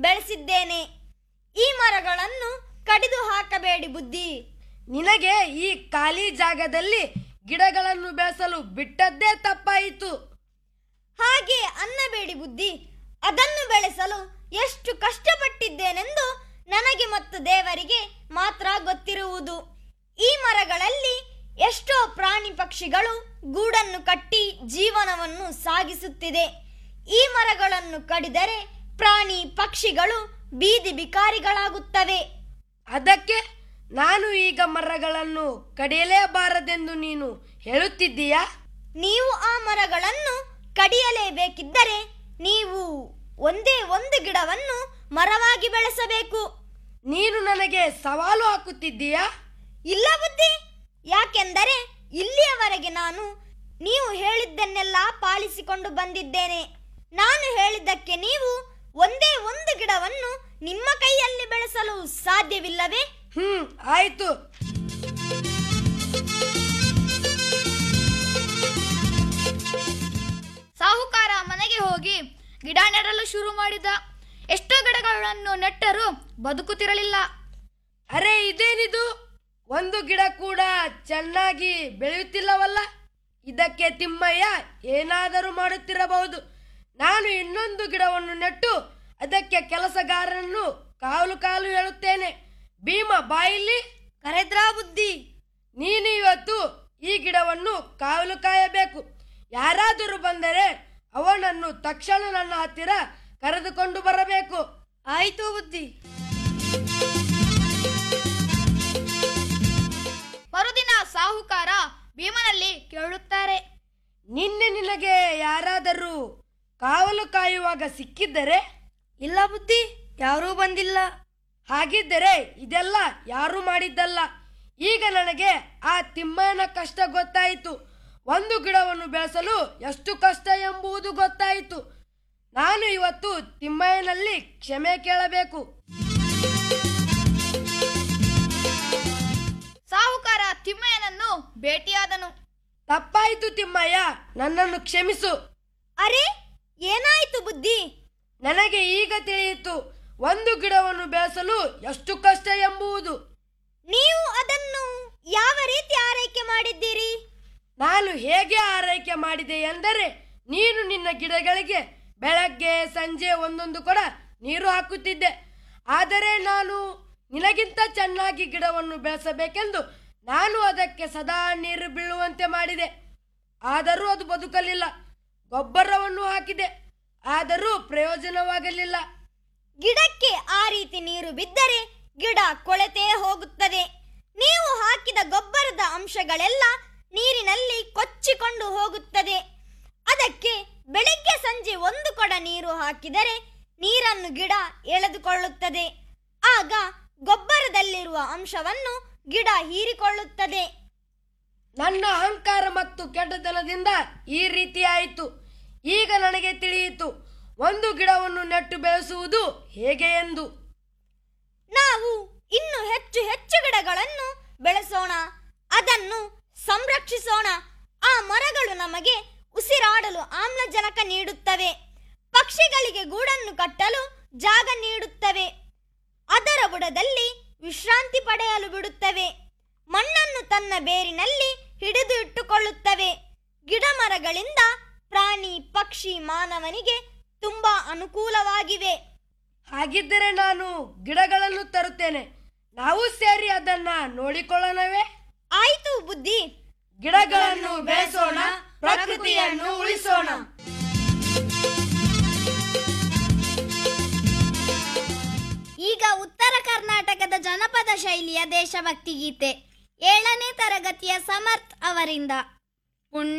ಬೆಳೆಸಿದ್ದೇನೆ ಈ ಮರಗಳನ್ನು ಕಡಿದು ಹಾಕಬೇಡಿ ಬುದ್ಧಿ ನಿನಗೆ ಈ ಖಾಲಿ ಜಾಗದಲ್ಲಿ ಗಿಡಗಳನ್ನು ಬೆಳೆಸಲು ಬಿಟ್ಟದ್ದೇ ತಪ್ಪಾಯಿತು ಹಾಗೆ ಅನ್ನಬೇಡಿ ಬುದ್ಧಿ ಅದನ್ನು ಬೆಳೆಸಲು ಎಷ್ಟು ಕಷ್ಟಪಟ್ಟಿದ್ದೇನೆಂದು ನನಗೆ ಮತ್ತು ದೇವರಿಗೆ ಮಾತ್ರ ಗೊತ್ತಿರುವುದು ಈ ಮರಗಳಲ್ಲಿ ಎಷ್ಟೋ ಪ್ರಾಣಿ ಪಕ್ಷಿಗಳು ಗೂಡನ್ನು ಕಟ್ಟಿ ಜೀವನವನ್ನು ಸಾಗಿಸುತ್ತಿದೆ ಈ ಮರಗಳನ್ನು ಕಡಿದರೆ ಪ್ರಾಣಿ ಪಕ್ಷಿಗಳು ಬೀದಿ ಬಿಕಾರಿಗಳಾಗುತ್ತವೆ ಅದಕ್ಕೆ ನಾನು ಈಗ ಮರಗಳನ್ನು ಕಡಿಯಲೇಬಾರದೆಂದು ನೀನು ಹೇಳುತ್ತಿದ್ದೀಯಾ ನೀವು ಆ ಮರಗಳನ್ನು ಕಡಿಯಲೇಬೇಕಿದ್ದರೆ ನೀವು ಒಂದೇ ಒಂದು ಗಿಡವನ್ನು ಮರವಾಗಿ ಬೆಳೆಸಬೇಕು ನೀನು ನನಗೆ ಸವಾಲು ಹಾಕುತ್ತಿದ್ದೀಯಾ ಇಲ್ಲ ಬುದ್ಧಿ ಯಾಕೆಂದರೆ ಇಲ್ಲಿಯವರೆಗೆ ನಾನು ನೀವು ಹೇಳಿದ್ದನ್ನೆಲ್ಲ ಪಾಲಿಸಿಕೊಂಡು ಬಂದಿದ್ದೇನೆ ನಾನು ಹೇಳಿದ್ದಕ್ಕೆ ನೀವು ಒಂದೇ ಒಂದು ಗಿಡವನ್ನು ನಿಮ್ಮ ಕೈಯಲ್ಲಿ ಬೆಳೆಸಲು ಸಾಧ್ಯವಿಲ್ಲವೇ ಹ್ಮ್ ಆಯ್ತು ಸಾಹುಕಾರ ಮನೆಗೆ ಹೋಗಿ ಗಿಡ ನೆಡಲು ಶುರು ಮಾಡಿದ ಎಷ್ಟೋ ಗಿಡಗಳನ್ನು ನೆಟ್ಟರೂ ಬದುಕುತ್ತಿರಲಿಲ್ಲ ಅರೆ ಇದೇನಿದು ಒಂದು ಗಿಡ ಕೂಡ ಚೆನ್ನಾಗಿ ಬೆಳೆಯುತ್ತಿಲ್ಲವಲ್ಲ ಇದಕ್ಕೆ ತಿಮ್ಮಯ್ಯ ಏನಾದರೂ ಮಾಡುತ್ತಿರಬಹುದು ನಾನು ಇನ್ನೊಂದು ಗಿಡವನ್ನು ನೆಟ್ಟು ಅದಕ್ಕೆ ಕೆಲಸಗಾರರನ್ನು ಕಾಲು ಕಾಲು ಹೇಳುತ್ತೇನೆ ಭೀಮ ಬಾಯಿಲಿ ಕರೆದ್ರಾ ಬುದ್ಧಿ ನೀನು ಇವತ್ತು ಈ ಗಿಡವನ್ನು ಕಾವಲು ಕಾಯಬೇಕು ಯಾರಾದರೂ ಬಂದರೆ ಅವನನ್ನು ತಕ್ಷಣ ನನ್ನ ಹತ್ತಿರ ಕರೆದುಕೊಂಡು ಬರಬೇಕು ಆಯ್ತು ಬುದ್ಧಿ ಮರುದಿನ ಸಾಹುಕಾರ ಭೀಮನಲ್ಲಿ ಕೇಳುತ್ತಾರೆ ನಿನ್ನೆ ನಿನಗೆ ಯಾರಾದರೂ ಕಾವಲು ಕಾಯುವಾಗ ಸಿಕ್ಕಿದ್ದರೆ ಇಲ್ಲ ಬುದ್ಧಿ ಯಾರೂ ಬಂದಿಲ್ಲ ಹಾಗಿದ್ದರೆ ಇದೆಲ್ಲ ಯಾರು ಮಾಡಿದ್ದಲ್ಲ ಈಗ ನನಗೆ ಆ ತಿಮ್ಮಯ್ಯನ ಕಷ್ಟ ಗೊತ್ತಾಯಿತು ಒಂದು ಗಿಡವನ್ನು ಬೆಳೆಸಲು ಎಷ್ಟು ಕಷ್ಟ ಎಂಬುದು ಗೊತ್ತಾಯಿತು ನಾನು ಇವತ್ತು ತಿಮ್ಮಯ್ಯನಲ್ಲಿ ಕ್ಷಮೆ ಕೇಳಬೇಕು ಸಾಹುಕಾರ ತಿಮ್ಮಯ್ಯನನ್ನು ಭೇಟಿಯಾದನು ತಪ್ಪಾಯಿತು ತಿಮ್ಮಯ್ಯ ನನ್ನನ್ನು ಕ್ಷಮಿಸು ಅರೆ ಏನಾಯ್ತು ಬುದ್ಧಿ ನನಗೆ ಈಗ ತಿಳಿಯಿತು ಒಂದು ಗಿಡವನ್ನು ಬೆಳೆಸಲು ಎಷ್ಟು ಕಷ್ಟ ಎಂಬುದು ನೀವು ಅದನ್ನು ಯಾವ ರೀತಿ ಆರೈಕೆ ಮಾಡಿದ್ದೀರಿ ನಾನು ಹೇಗೆ ಆರೈಕೆ ಮಾಡಿದೆ ಎಂದರೆ ನೀನು ನಿನ್ನ ಗಿಡಗಳಿಗೆ ಬೆಳಗ್ಗೆ ಸಂಜೆ ಒಂದೊಂದು ಕೊಡ ನೀರು ಹಾಕುತ್ತಿದ್ದೆ ಆದರೆ ನಾನು ನಿನಗಿಂತ ಚೆನ್ನಾಗಿ ಗಿಡವನ್ನು ಬೆಳೆಸಬೇಕೆಂದು ನಾನು ಅದಕ್ಕೆ ಸದಾ ನೀರು ಬೀಳುವಂತೆ ಮಾಡಿದೆ ಆದರೂ ಅದು ಬದುಕಲಿಲ್ಲ ಗೊಬ್ಬರವನ್ನು ಹಾಕಿದೆ ಆದರೂ ಪ್ರಯೋಜನವಾಗಲಿಲ್ಲ ಗಿಡಕ್ಕೆ ಆ ರೀತಿ ನೀರು ಬಿದ್ದರೆ ಗಿಡ ಕೊಳೆತೇ ಹೋಗುತ್ತದೆ ನೀವು ಹಾಕಿದ ಗೊಬ್ಬರದ ಅಂಶಗಳೆಲ್ಲ ನೀರಿನಲ್ಲಿ ಕೊಚ್ಚಿಕೊಂಡು ಹೋಗುತ್ತದೆ ಅದಕ್ಕೆ ಬೆಳಿಗ್ಗೆ ಸಂಜೆ ಒಂದು ಕೊಡ ನೀರು ಹಾಕಿದರೆ ನೀರನ್ನು ಗಿಡ ಎಳೆದುಕೊಳ್ಳುತ್ತದೆ ಆಗ ಗೊಬ್ಬರದಲ್ಲಿರುವ ಅಂಶವನ್ನು ಗಿಡ ಹೀರಿಕೊಳ್ಳುತ್ತದೆ ನನ್ನ ಅಹಂಕಾರ ಮತ್ತು ಕೆಟ್ಟತನದಿಂದ ಈ ರೀತಿ ಆಯಿತು ಈಗ ನನಗೆ ತಿಳಿಯಿತು ಒಂದು ಗಿಡವನ್ನು ನೆಟ್ಟು ಬೆಳೆಸುವುದು ಹೇಗೆ ಎಂದು ನಾವು ಇನ್ನು ಹೆಚ್ಚು ಹೆಚ್ಚು ಗಿಡಗಳನ್ನು ಬೆಳೆಸೋಣ ಅದನ್ನು ಸಂರಕ್ಷಿಸೋಣ ಆ ಮರಗಳು ನಮಗೆ ಉಸಿರಾಡಲು ಆಮ್ಲಜನಕ ನೀಡುತ್ತವೆ ಪಕ್ಷಿಗಳಿಗೆ ಗೂಡನ್ನು ಕಟ್ಟಲು ಜಾಗ ನೀಡುತ್ತವೆ ಅದರ ಬುಡದಲ್ಲಿ ವಿಶ್ರಾಂತಿ ಪಡೆಯಲು ಬಿಡುತ್ತವೆ ಮಣ್ಣನ್ನು ತನ್ನ ಬೇರಿನಲ್ಲಿ ಹಿಡಿದು ಇಟ್ಟುಕೊಳ್ಳುತ್ತವೆ ಗಿಡ ಮರಗಳಿಂದ ಪ್ರಾಣಿ ಪಕ್ಷಿ ಮಾನವನಿಗೆ ತುಂಬಾ ಅನುಕೂಲವಾಗಿವೆ ಹಾಗಿದ್ದರೆ ನಾನು ಗಿಡಗಳನ್ನು ತರುತ್ತೇನೆ ನಾವು ಸೇರಿ ಅದನ್ನ ನೋಡಿಕೊಳ್ಳೋಣವೇ ಆಯ್ತು ಬುದ್ಧಿ ಗಿಡಗಳನ್ನು ಬೆಳೆಸೋಣ ಪ್ರಕೃತಿಯನ್ನು ಉಳಿಸೋಣ ಈಗ ಉತ್ತರ ಕರ್ನಾಟಕದ ಜನಪದ ಶೈಲಿಯ ದೇಶಭಕ್ತಿ ಗೀತೆ ಏಳನೇ ತರಗತಿಯ ಸಮರ್ಥ್ ಅವರಿಂದ